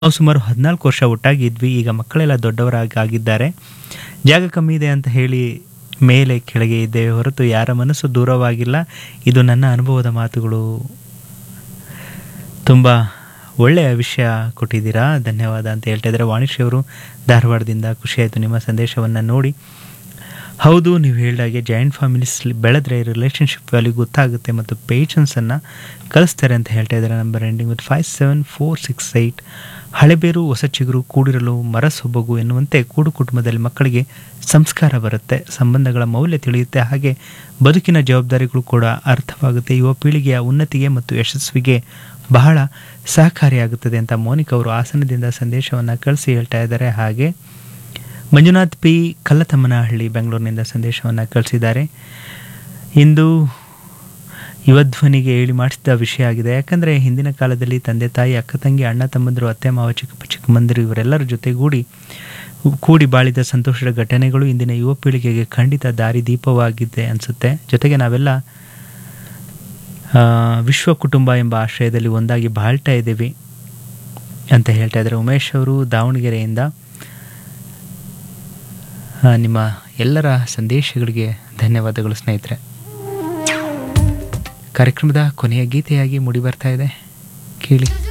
ನಾವು ಸುಮಾರು ಹದಿನಾಲ್ಕು ವರ್ಷ ಒಟ್ಟಾಗಿ ಇದ್ವಿ ಈಗ ಮಕ್ಕಳೆಲ್ಲ ದೊಡ್ಡವರಾಗಿ ಆಗಿದ್ದಾರೆ ಜಾಗ ಕಮ್ಮಿ ಇದೆ ಅಂತ ಹೇಳಿ ಮೇಲೆ ಕೆಳಗೆ ಇದ್ದೇವೆ ಹೊರತು ಯಾರ ಮನಸ್ಸು ದೂರವಾಗಿಲ್ಲ ಇದು ನನ್ನ ಅನುಭವದ ಮಾತುಗಳು ತುಂಬ ಒಳ್ಳೆಯ ವಿಷಯ ಕೊಟ್ಟಿದ್ದೀರಾ ಧನ್ಯವಾದ ಅಂತ ಹೇಳ್ತಾ ಇದ್ದಾರೆ ವಾಣಿಶ್ರೀ ಅವರು ಧಾರವಾಡದಿಂದ ಖುಷಿಯಾಯಿತು ನಿಮ್ಮ ಸಂದೇಶವನ್ನು ನೋಡಿ ಹೌದು ನೀವು ಹೇಳಿದಾಗೆ ಜಾಯಿಂಟ್ ಫ್ಯಾಮಿಲೀಸ್ ಬೆಳೆದ್ರೆ ರಿಲೇಷನ್ಶಿಪ್ ವ್ಯಾಲ್ಯೂ ಗೊತ್ತಾಗುತ್ತೆ ಮತ್ತು ಪೇಷನ್ಸನ್ನು ಕಲಿಸ್ತಾರೆ ಅಂತ ಹೇಳ್ತಾ ಇದ್ದಾರೆ number ending with five seven four six eight ಹಳೆಬೇರು ಹೊಸ ಚಿಗುರು ಕೂಡಿರಲು ಮರ ಸೊಬಗು ಎನ್ನುವಂತೆ ಕೂಡು ಕುಟುಂಬದಲ್ಲಿ ಮಕ್ಕಳಿಗೆ ಸಂಸ್ಕಾರ ಬರುತ್ತೆ ಸಂಬಂಧಗಳ ಮೌಲ್ಯ ತಿಳಿಯುತ್ತೆ ಹಾಗೆ ಬದುಕಿನ ಜವಾಬ್ದಾರಿಗಳು ಕೂಡ ಅರ್ಥವಾಗುತ್ತೆ ಯುವ ಪೀಳಿಗೆಯ ಉನ್ನತಿಗೆ ಮತ್ತು ಯಶಸ್ವಿಗೆ ಬಹಳ ಸಹಕಾರಿಯಾಗುತ್ತದೆ ಅಂತ ಮೋನಿಕ್ ಅವರು ಹಾಸನದಿಂದ ಸಂದೇಶವನ್ನು ಕಳಿಸಿ ಹೇಳ್ತಾ ಇದ್ದಾರೆ ಹಾಗೆ ಮಂಜುನಾಥ್ ಪಿ ಕಲ್ಲತಮ್ಮನಹಳ್ಳಿ ಬೆಂಗಳೂರಿನಿಂದ ಸಂದೇಶವನ್ನು ಕಳಿಸಿದ್ದಾರೆ ಇಂದು ಯುವಧ್ವನಿಗೆ ಹೇಳಿ ಮಾಡಿಸಿದ ವಿಷಯ ಆಗಿದೆ ಯಾಕಂದರೆ ಹಿಂದಿನ ಕಾಲದಲ್ಲಿ ತಂದೆ ತಾಯಿ ಅಕ್ಕ ತಂಗಿ ಅಣ್ಣ ತಮ್ಮಂದಿರು ಅತ್ತೆ ಮಾವ ಚಿಕ್ಕಪ್ಪ ಚಿಕ್ಕಮ್ಮಂದಿರು ಇವರೆಲ್ಲರ ಜೊತೆಗೂಡಿ ಕೂಡಿ ಬಾಳಿದ ಸಂತೋಷದ ಘಟನೆಗಳು ಇಂದಿನ ಯುವ ಪೀಳಿಗೆಗೆ ಖಂಡಿತ ದಾರಿ ದೀಪವಾಗಿದೆ ಅನಿಸುತ್ತೆ ಜೊತೆಗೆ ನಾವೆಲ್ಲ ಆ, ವಿಶ್ವ ಕುಟುಂಬ ಎಂಬ ಆಶ್ರಯದಲ್ಲಿ ಒಂದಾಗಿ ಬಾಳ್ತಾ ಇದ್ದೀವಿ ಅಂತ ಹೇಳ್ತಾ ಇದ್ದಾರೆ ಉಮೇಶ್ ಅವರು ದಾವಣಗೆರೆಯಿಂದ ಆ, ನಿಮ್ಮ ಎಲ್ಲರ ಸಂದೇಶಗಳಿಗೆ ಧನ್ಯವಾದಗಳು ಸ್ನೇಹಿತರೆ ಕಾರ್ಯಕ್ರಮದ ಕೊನೆಯ ಗೀತೆಯಾಗಿ ಮೂಡಿ ಬರ್ತಾ ಇದೆ ಕೇಳಿ